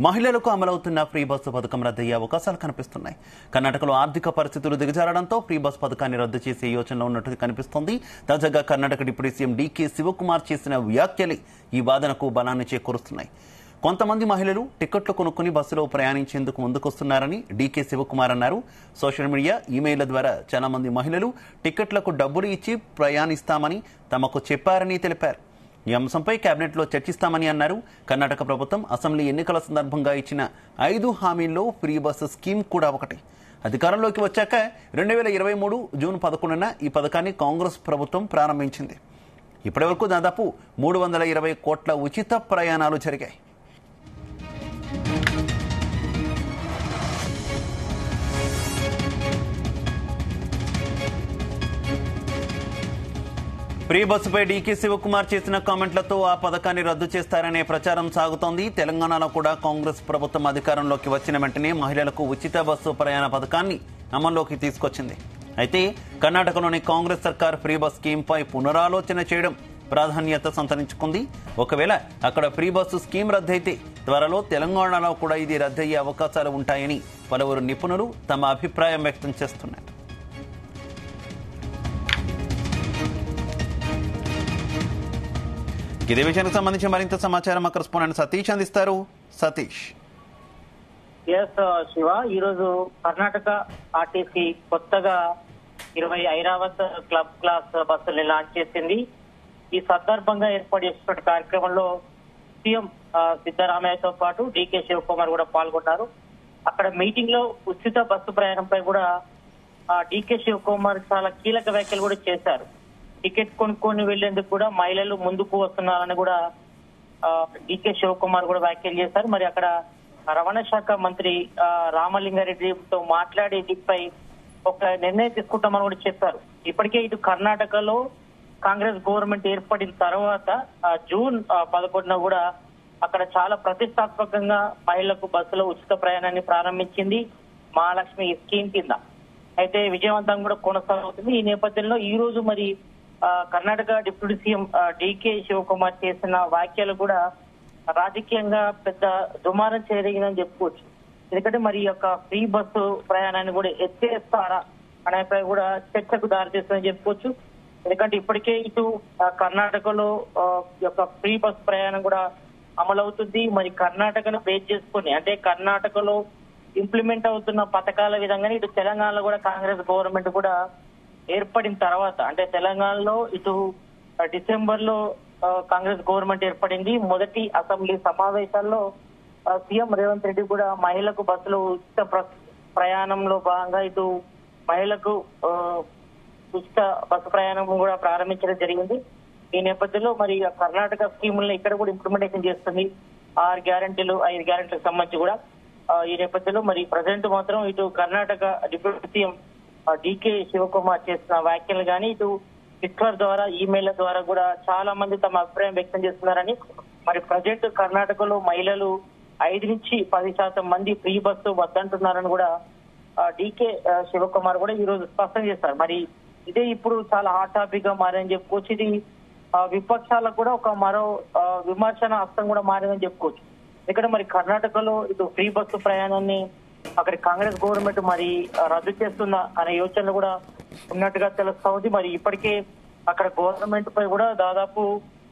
మహిళలకు అమలవుతున్న free bus పథకం రద్దయ్యే అవకాశాలు కనిపిస్తున్నాయి కర్ణాటకలో ఆర్థిక పరిస్థితులు దిగజారడంతో ఫ్రీ బస్ పథకాన్ని రద్దు చేసే యోచనలో ఉన్నట్టు కనిపిస్తోంది తాజాగా Karnataka deputy CM DK Shivakumar చేసిన వ్యాఖ్యలే ఈ వాదనకు బలాన్ని చేకూరుస్తున్నాయి కొంతమంది మహిళలు టికెట్లు కొనుక్కుని బస్సులో ప్రయాణించేందుకు ముందుకొస్తున్నారని డీకే శివకుమార్ అన్నారు సోషల్ మీడియా ఈమెయిల్ల ద్వారా చాలా మంది మహిళలు టికెట్లకు డబ్బులు ఇచ్చి ప్రయాణిస్తామని తమకు చెప్పారని తెలిపారు ఈ అంశంపై కేబినెట్లో చర్చిస్తామని అన్నారు కర్ణాటక ప్రభుత్వం అసెంబ్లీ ఎన్నికల సందర్భంగా ఇచ్చిన ఐదు హామీల్లో ఫ్రీ బస్సు స్కీమ్ కూడా ఒకటి అధికారంలోకి వచ్చాక రెండు వేల ఇరవై మూడు జూన్ పదకొండున ఈ పథకాన్ని కాంగ్రెస్ ప్రభుత్వం ప్రారంభించింది ఇప్పటివరకు దాదాపు మూడు వందల ఇరవై కోట్ల ఉచిత ప్రయాణాలు జరిగాయి ఫ్రీ బస్సుపై డీకే శివకుమార్ చేసిన కామెంట్లతో ఆ పథకాన్ని రద్దు చేస్తారనే ప్రచారం సాగుతోంది తెలంగాణలో కూడా కాంగ్రెస్ ప్రభుత్వం అధికారంలోకి వచ్చిన వెంటనే మహిళలకు ఉచిత బస్సు ప్రయాణ పథకాన్ని అమల్లోకి తీసుకొచ్చింది అయితే కర్ణాటకలోని కాంగ్రెస్ సర్కార్ ఫ్రీ బస్ స్కీమ్ పై పునరాలోచన చేయడం ప్రాధాన్యత సంతరించుకుంది ఒకవేళ అక్కడ ఫ్రీ బస్సు స్కీమ్ రద్దయితే త్వరలో తెలంగాణలో కూడా ఇది రద్దయ్యే అవకాశాలు ఉంటాయని పలువురు నిపుణులు తమ అభిప్రాయం వ్యక్తం చేస్తున్నారు ఇదే విషయానికి సంబంధించి మరింత సమాచారం మా కరెస్పాండెంట్ సతీష్ అందిస్తారు సతీష్ ఎస్ శివ ఈరోజు కర్ణాటక ఆర్టీసీ కొత్తగా ఇరవై ఐరావత్ క్లబ్ క్లాస్ బస్సుల్ని లాంచ్ చేసింది ఈ సందర్భంగా ఏర్పాటు చేసిన కార్యక్రమంలో సీఎం ఆ, సిద్ధరామయ్యతో పాటు డీకే శివకుమార్ కూడా పాల్గొన్నారు అక్కడ మీటింగ్ లో ఉచిత బస్సు ప్రయాణంపై కూడా ఆ, డీకే శివకుమార్ చాలా కీలక వ్యాఖ్యలు కూడా చేశారు టికెట్ కొనుక్కొని వెళ్లేందుకు కూడా మహిళలు ముందుకు వస్తున్నారని కూడా ఆ, డీకే శివకుమార్ కూడా వ్యాఖ్యలు చేశారు మరి అక్కడ రవాణా శాఖ మంత్రి ఆ, రామలింగారెడ్డితో మాట్లాడి దీనిపై ఒక నిర్ణయం తీసుకుంటామని కూడా చెప్పారు ఇప్పటికే ఇటు కర్ణాటకలో కాంగ్రెస్ గవర్నమెంట్ ఏర్పడిన తర్వాత ఆ, జూన్ ఆ, పదకొండున కూడా అక్కడ చాలా ప్రతిష్టాత్మకంగా మహిళలకు బస్సులో ఉచిత ప్రయాణాన్ని ప్రారంభించింది మహాలక్ష్మి స్కీమ్ కింద అయితే విజయవంతంగా కూడా కొనసాగుతుంది ఈ నేపథ్యంలో ఈ రోజు మరి ఆ, కర్ణాటక డిప్యూటీ సీఎం ఆ, డీకే శివకుమార్ చేసిన వ్యాఖ్యలు కూడా రాజకీయంగా పెద్ద దుమారం చేయదగినని చెప్పుకోవచ్చు ఎందుకంటే మరి ఈ యొక్క ఫ్రీ బస్సు ప్రయాణాన్ని కూడా ఎత్తేస్తారా అనేపై కూడా చర్చకు దారితీస్తుందని చెప్పుకోవచ్చు ఎందుకంటే ఇప్పటికే ఇటు ఆ, కర్ణాటకలో ఆ, ఈ యొక్క ఫ్రీ బస్ ప్రయాణం కూడా అమలవుతుంది మరి కర్ణాటకను బేస్ చేసుకుని అంటే కర్ణాటకలో ఇంప్లిమెంట్ అవుతున్న పథకాల విధంగానే ఇటు తెలంగాణలో కూడా కాంగ్రెస్ గవర్నమెంట్ కూడా ఏర్పడిన తర్వాత అంటే తెలంగాణలో ఇటు ఆ, డిసెంబర్ లో ఆ, కాంగ్రెస్ గవర్నమెంట్ ఏర్పడింది మొదటి అసెంబ్లీ సమావేశాల్లో ఆ, సీఎం రేవంత్ రెడ్డి కూడా మహిళలకు బస్సులో ఉచిత ప్ర- ప్రయాణంలో భాగంగా ఇటు మహిళలకు ఆ, ఉచిత బస్సు ప్రయాణం కూడా ప్రారంభించడం జరిగింది ఈ నేపథ్యంలో మరి ఆ కర్ణాటక స్కీములను ఇక్కడ కూడా ఇంప్లిమెంటేషన్ చేస్తుంది ఆరు గ్యారంటీలు ఐదు గ్యారంటీలకు సంబంధించి కూడా ఆ, ఈ నేపథ్యంలో మరి ప్రజెంట్ మాత్రం ఇటు Karnataka deputy CM DK Shivakumar చేసిన వ్యాఖ్యలు కానీ ఇటు ట్విట్టర్ ద్వారా ఈమెయిల్ ద్వారా కూడా చాలా మంది తమ అభిప్రాయం వ్యక్తం చేస్తున్నారని మరి ప్రజెంట్ కర్ణాటకలో మహిళలు ఐదు నుంచి పది శాతం మంది ఫ్రీ బస్సు వద్దంటున్నారని కూడా డికే శివకుమార్ కూడా ఈ రోజు స్పష్టం చేస్తారు మరి ఇదే ఇప్పుడు చాలా హాట్ టాపిక్ గా మారని చెప్పుకోవచ్చు ఇది ఆ, విపక్షాలకు కూడా ఒక మరో ఆ, విమర్శన హస్తం కూడా మారిందని చెప్పుకోవచ్చు ఇక్కడ మరి కర్ణాటకలో ఇటు ఫ్రీ బస్సు ప్రయాణాన్ని అక్కడ కాంగ్రెస్ గవర్నమెంట్ మరి ఆ, రద్దు చేస్తుందా అనే యోచనలు కూడా ఉన్నట్టుగా తెలుస్తా ఉంది మరి ఇప్పటికే అక్కడ గవర్నమెంట్ పై కూడా దాదాపు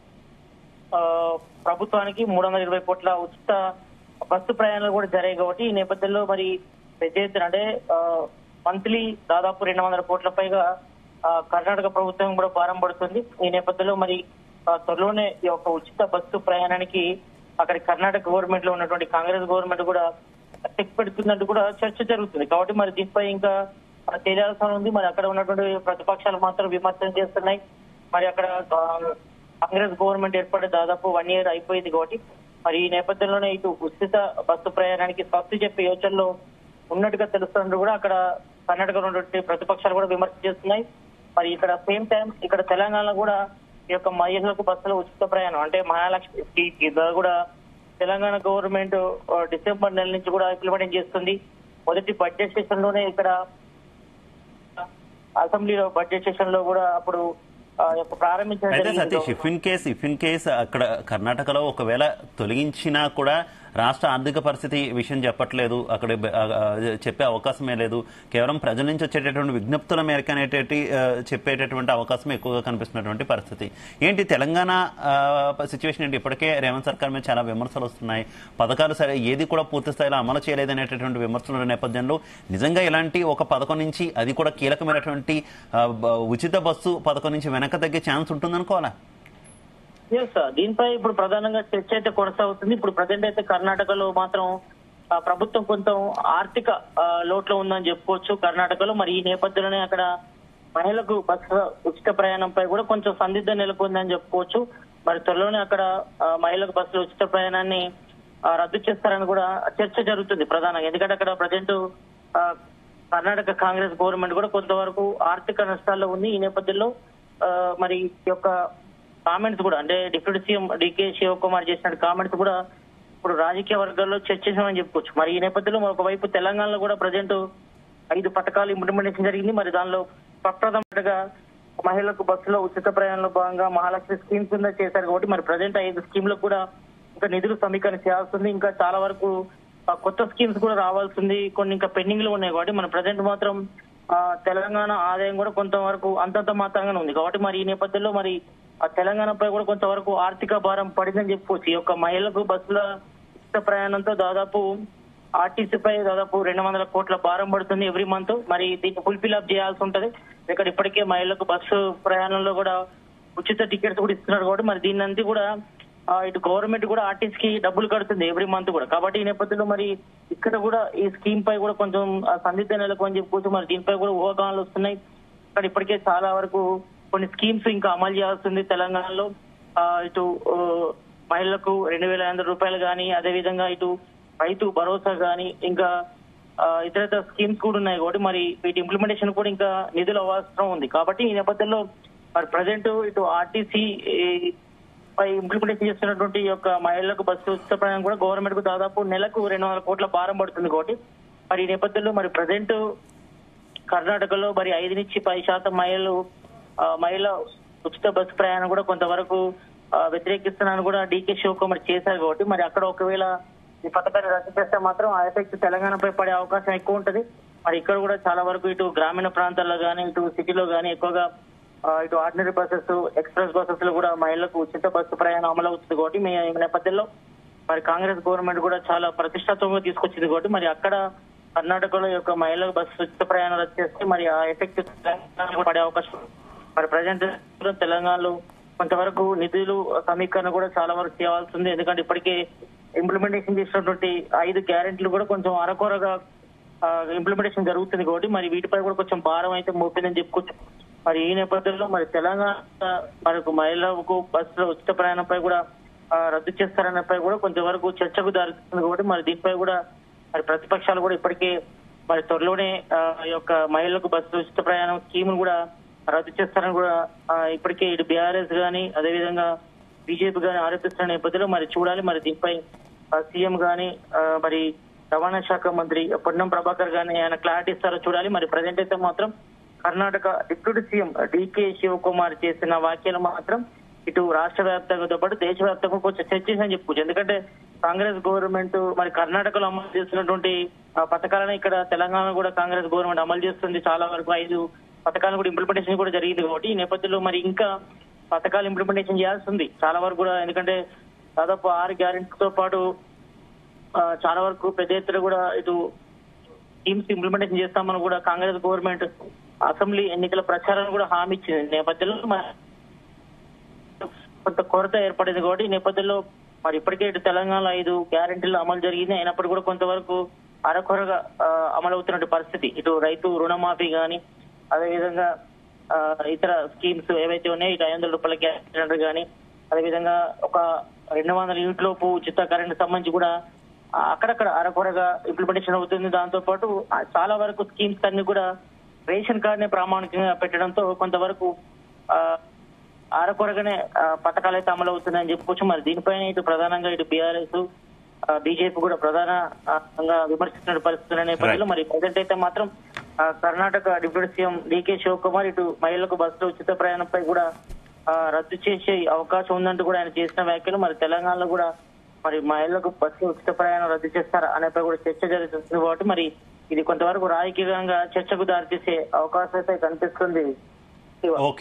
ఆ, ప్రభుత్వానికి మూడు వందల ఇరవై కోట్ల ఉచిత బస్సు ప్రయాణాలు కూడా జరిగాయి కాబట్టి ఈ నేపథ్యంలో మరి పెద్ద ఎత్తున అంటే మంత్లీ దాదాపు రెండు వందల కోట్ల పైగా ఆ, కర్ణాటక ప్రభుత్వం కూడా భారం పడుతుంది ఈ నేపథ్యంలో మరి ఆ, త్వరలోనే ఈ యొక్క ఉచిత బస్సు ప్రయాణానికి అక్కడ కర్ణాటక గవర్నమెంట్ లో ఉన్నటువంటి కాంగ్రెస్ గవర్నమెంట్ కూడా చెక్ పెడుతున్నట్టు కూడా చర్చ జరుగుతుంది కాబట్టి మరి దీనిపై ఇంకా ఆ, తేలాల్సిన ఉంది మరి అక్కడ ఉన్నటువంటి ప్రతిపక్షాలు మాత్రం విమర్శలు చేస్తున్నాయి మరి అక్కడ ఆ, కాంగ్రెస్ గవర్నమెంట్ ఏర్పడి దాదాపు వన్ ఇయర్ అయిపోయింది కాబట్టి మరి ఈ నేపథ్యంలోనే ఇటు ఉచిత బస్సు ప్రయాణానికి స్వస్తి చెప్పే యోచనలో ఉన్నట్టుగా తెలుస్తున్నట్టు కూడా అక్కడ కర్ణాటకలో ఉన్నటువంటి ప్రతిపక్షాలు కూడా విమర్శ చేస్తున్నాయి మరి ఇక్కడ సేమ్ టైం ఇక్కడ తెలంగాణలో కూడా ఈ యొక్క మహిళలకు బస్సులో ఉచిత ప్రయాణం అంటే మహాలక్ష్మి స్కీమ్ కింద కూడా తెలంగాణ గవర్నమెంట్ ఆ, డిసెంబర్ నెల నుంచి కూడా ఇంప్లిమెంట్ చేస్తుంది మొదటి బడ్జెట్ సెషన్ లోనే ఇక్కడ అసెంబ్లీలో బడ్జెట్ సెషన్ లో కూడా అప్పుడు ఆ, యొక్క ప్రారంభించడం అయితే జరిగింది. Satish if in case if in case అక్కడ కర్ణాటకలో ఒకవేళ తొలగించినా కూడా రాష్ట్ర ఆర్థిక పరిస్థితి విషయం చెప్పట్లేదు అక్కడ బ- ఆ, ఆ, చెప్పే అవకాశమే లేదు కేవలం ప్రజల నుంచి వచ్చేటటువంటి విజ్ఞప్తుల మేరకు అనేటటువంటి ఆ, చెప్పేటటువంటి అవకాశం ఎక్కువగా కనిపిస్తున్నటువంటి పరిస్థితి ఏంటి తెలంగాణ సిచ్యువేషన్ ఏంటి ఇప్పటికే రేవంత్ సర్కార్ మీద చాలా విమర్శలు వస్తున్నాయి పథకాలు సరే ఏది కూడా పూర్తి స్థాయిలో అమలు చేయలేదనేటటువంటి విమర్శల నేపథ్యంలో నిజంగా ఇలాంటి ఒక పథకం నుంచి అది కూడా కీలకమైనటువంటి ఆ, బ- ఉచిత బస్సు పథకం నుంచి వెనక తగ్గే ఛాన్స్ ఉంటుందనుకోవాలా ఎస్ సార్ దీనిపై ఇప్పుడు ప్రధానంగా చర్చ అయితే కొనసాగుతుంది ఇప్పుడు ప్రజెంట్ అయితే కర్ణాటకలో మాత్రం ఆ, ప్రభుత్వం కొంచెం ఆర్థిక ఆ, లోట్లో ఉందని చెప్పుకోవచ్చు కర్ణాటకలో మరి ఈ నేపథ్యంలోనే అక్కడ మహిళలకు బస్సు ఉచిత ప్రయాణంపై కూడా కొంచెం సందిగ్ధం నెలకొందని చెప్పుకోవచ్చు మరి త్వరలోనే అక్కడ ఆ, మహిళలకు బస్సులో ఉచిత ప్రయాణాన్ని ఆ, రద్దు చేస్తారని కూడా చర్చ జరుగుతుంది ప్రధానంగా ఎందుకంటే అక్కడ ప్రజెంట్ కర్ణాటక కాంగ్రెస్ గవర్నమెంట్ కూడా కొంతవరకు ఆర్థిక నష్టాల్లో ఉంది ఈ నేపథ్యంలో ఆ, మరి ఈ యొక్క కామెంట్స్ కూడా అంటే డిప్యూటీ సీఎం డికే శివకుమార్ చేసిన కామెంట్స్ కూడా ఇప్పుడు రాజకీయ వర్గాల్లో చర్చించామని చెప్పుకోవచ్చు మరి ఈ నేపథ్యంలో ఒకవైపు తెలంగాణలో కూడా ప్రజెంట్ ఐదు పథకాలు ఇంప్లిమెంటేషన్ జరిగింది మరి దానిలో ప్రప్రథమగా మహిళలకు బస్సులో ఉచిత ప్రయాణంలో భాగంగా మహాలక్ష్మి స్కీమ్ కింద చేశారు కాబట్టి మరి ప్రజెంట్ ఐదు స్కీమ్లకు కూడా ఇంకా నిధులు సమీకరణ చేయాల్సింది ఇంకా చాలా వరకు ఆ, కొత్త స్కీమ్స్ కూడా రావాల్సింది కొన్ని ఇంకా పెండింగ్ లో ఉన్నాయి కాబట్టి మన ప్రజెంట్ మాత్రం ఆ, తెలంగాణ ఆదాయం కూడా కొంతవరకు అంతంత మాత్రంగానే ఉంది కాబట్టి మరి ఈ నేపథ్యంలో మరి ఆ తెలంగాణపై కూడా కొంతవరకు ఆర్థిక భారం పడిందని చెప్పుకోవచ్చు ఈ యొక్క మహిళలకు బస్సుల ఉచిత ప్రయాణంతో దాదాపు ఆర్టీసీపై దాదాపు రెండు వందల కోట్ల భారం పడుతుంది ఎవ్రీ మంత్ మరి దీన్ని ఫుల్ఫిల్ అప్ చేయాల్సి ఉంటది ఇక్కడ ఇప్పటికే మహిళలకు బస్సు ప్రయాణంలో కూడా ఉచిత టికెట్స్ కూడా ఇస్తున్నారు కాబట్టి మరి దీన్ని అంతా కూడా ఆ, ఇటు గవర్నమెంట్ కూడా ఆర్టిస్ట్ డబ్బులు కడుతుంది ఎవ్రీ మంత్ కూడా కాబట్టి ఈ నేపథ్యంలో మరి ఇక్కడ కూడా ఈ స్కీమ్ పై కూడా కొంచెం ఆ, సందిగ్ధ నెలకు అని చెప్పుకోవచ్చు మరి దీనిపై కూడా ఊహాగానాలు వస్తున్నాయి ఇక్కడ ఇప్పటికే చాలా వరకు కొన్ని స్కీమ్స్ ఇంకా అమలు చేయాల్సింది తెలంగాణలో ఆ, ఇటు ఆ, మహిళలకు రెండు వేల ఐదు వందల రూపాయలు కానీ అదే విధంగా ఇటు రైతు భరోసా కానీ ఇంకా ఆ, ఇతర స్కీమ్స్ కూడా ఉన్నాయి కాబట్టి మరి వీటి ఇంప్లిమెంటేషన్ కూడా ఇంకా నిధుల అవసరం ఉంది కాబట్టి ఈ నేపథ్యంలో మరి ప్రజెంట్ ఇటు ఆర్టీసీ పై ఇంప్లిమెంటేషన్ చేస్తున్నటువంటి ఈ యొక్క మహిళలకు బస్సు ఉచిత ప్రయాణం కూడా గవర్నమెంట్ కు దాదాపు నెలకు రెండు వందల కోట్ల భారం పడుతుంది కాబట్టి మరి ఈ నేపథ్యంలో మరి ప్రజెంట్ కర్ణాటకలో మరి ఐదు నుంచి పది శాతం మహిళలు ఆ, మహిళ ఉచిత బస్సు ప్రయాణం కూడా కొంతవరకు ఆ, వ్యతిరేకిస్తున్నాను కూడా డీకే శివకుమార్ చేశారు కాబట్టి మరి అక్కడ ఒకవేళ ఈ పథకాన్ని రద్దు చేస్తే మాత్రం ఆ ఎఫెక్ట్ తెలంగాణపై పడే అవకాశం ఎక్కువ ఉంటది మరి ఇక్కడ కూడా చాలా వరకు ఇటు గ్రామీణ ప్రాంతాల్లో కానీ ఇటు సిటీలో కానీ ఎక్కువగా ఆ, ఇటు ఆర్డినరీ బస్సెస్ ఎక్స్ప్రెస్ బస్సెస్ లో కూడా మహిళలకు ఉచిత బస్సు ప్రయాణం అమలు అవుతుంది కాబట్టి మీ ఈ నేపథ్యంలో మరి కాంగ్రెస్ గవర్నమెంట్ కూడా చాలా ప్రతిష్టాత్మకంగా తీసుకొచ్చింది కాబట్టి మరి అక్కడ కర్ణాటకలో ఈ యొక్క మహిళల బస్సు ఉచిత ప్రయాణం రద్దు చేస్తే మరి ఆ ఎఫెక్ట్ తెలంగాణలో పడే అవకాశం ఉంది. మరి ప్రజెంట్ తెలంగాణలో కొంతవరకు నిధులు సమీకరణ కూడా చాలా వరకు చేయాల్సి ఉంది ఎందుకంటే ఇప్పటికే ఇంప్లిమెంటేషన్ చేసినటువంటి ఐదు గ్యారెంటీలు కూడా కొంచెం అరకొరగా ఇంప్లిమెంటేషన్ జరుగుతుంది కాబట్టి మరి వీటిపై కూడా కొంచెం భారం అయితే మోపిందని చెప్పుకోవచ్చు మరి ఈ నేపథ్యంలో మరి తెలంగాణ మనకు మహిళలకు బస్సులో ఉచిత ప్రయాణంపై కూడా ఆ, రద్దు చేస్తారన్నపై కూడా కొంతవరకు చర్చకు దారితీస్తుంది కాబట్టి మరి దీనిపై కూడా మరి ప్రతిపక్షాలు కూడా ఇప్పటికే మరి త్వరలోనే ఆ, ఈ యొక్క మహిళలకు బస్సు ఉచిత ప్రయాణం స్కీమ్ కూడా రద్దు చేస్తారని కూడా ఆ, ఇప్పటికే ఇటు బీఆర్ఎస్ గానీ అదేవిధంగా బీజేపీ గానీ ఆరోపిస్తున్న నేపథ్యంలో మరి చూడాలి మరి దీనిపై సీఎం గానీ ఆ, మరి రవాణా శాఖ మంత్రి పొన్నం ప్రభాకర్ గానీ ఆయన క్లారిటీ ఇస్తారో చూడాలి మరి ప్రజెంట్ అయితే మాత్రం Karnataka deputy CM DK Shivakumar చేసిన వ్యాఖ్యలు మాత్రం ఇటు రాష్ట్ర వ్యాప్తంగా పాటు దేశవ్యాప్తంగా కొంచెం చర్చించి అని చెప్పుకోవచ్చు ఎందుకంటే కాంగ్రెస్ గవర్నమెంట్ మరి కర్ణాటకలో అమలు చేస్తున్నటువంటి ఆ, పథకాలను ఇక్కడ తెలంగాణ కూడా కాంగ్రెస్ గవర్నమెంట్ అమలు చేస్తుంది చాలా వరకు ఐదు పథకాలను కూడా ఇంప్లిమెంటేషన్ కూడా జరిగింది కాబట్టి ఈ నేపథ్యంలో మరి ఇంకా పథకాలు ఇంప్లిమెంటేషన్ చేయాల్సి ఉంది చాలా వరకు కూడా ఎందుకంటే దాదాపు ఆరు గ్యారెంటీతో పాటు ఆ, చాలా వరకు పెద్ద ఎత్తున కూడా ఇటు స్కీమ్స్ ఇంప్లిమెంటేషన్ చేస్తామని కూడా కాంగ్రెస్ గవర్నమెంట్ అసెంబ్లీ ఎన్నికల ప్రచారాన్ని కూడా హామీ ఇచ్చింది ఈ నేపథ్యంలో మరి కొంత కొరత ఏర్పడింది కాబట్టి ఈ నేపథ్యంలో మరి ఇప్పటికే ఇటు తెలంగాణలో ఐదు గ్యారెంటీలు అమలు జరిగింది అయినప్పుడు కూడా కొంతవరకు అరకొరగా ఆ, అమలవుతున్న పరిస్థితి ఇటు రైతు రుణమాఫీ గాని అదేవిధంగా ఆ, ఇతర స్కీమ్స్ ఏవైతే ఉన్నాయో ఇటు ఐదు వందల రూపాయల గ్యాస్ సిలిండర్ గాని అదేవిధంగా ఒక రెండు వందల యూనిట్ లోపు ఉచిత కరెంట్ సంబంధించి కూడా ఆ, అక్కడక్కడ అరకొరగా ఇంప్లిమెంటేషన్ అవుతుంది దాంతో పాటు ఆ, చాలా వరకు స్కీమ్స్ అన్ని కూడా రేషన్ కార్డ్ ని ప్రామాణికంగా పెట్టడంతో కొంతవరకు ఆ, అరకొరగానే ఆ, పథకాలు అయితే అమలు అవుతున్నాయని చెప్పుకోవచ్చు మరి దీనిపైన ఇటు ప్రధానంగా ఇటు బీఆర్ఎస్ బీజేపీ కూడా ప్రధానంగా విమర్శిస్తున్న పరిస్థితుల నేపథ్యంలో మరి ప్రజెంట్ అయితే మాత్రం ఆ, Karnataka deputy CM DK Shivakumar ఇటు మహిళలకు బస్సులో ఉచిత ప్రయాణంపై కూడా ఆ, రద్దు చేసే అవకాశం ఉందంటూ కూడా ఆయన చేసిన వ్యాఖ్యలు మరి తెలంగాణలో కూడా మరి మహిళలకు బస్సు ఉచిత ప్రయాణం రద్దు చేస్తారా అనేపై కూడా చర్చ జరుగుతుంది కాబట్టి మరి ఇది కొంతవరకు రాజకీయంగా చర్చకు దారితీసే అవకాశం అయితే కనిపిస్తుంది ఓకే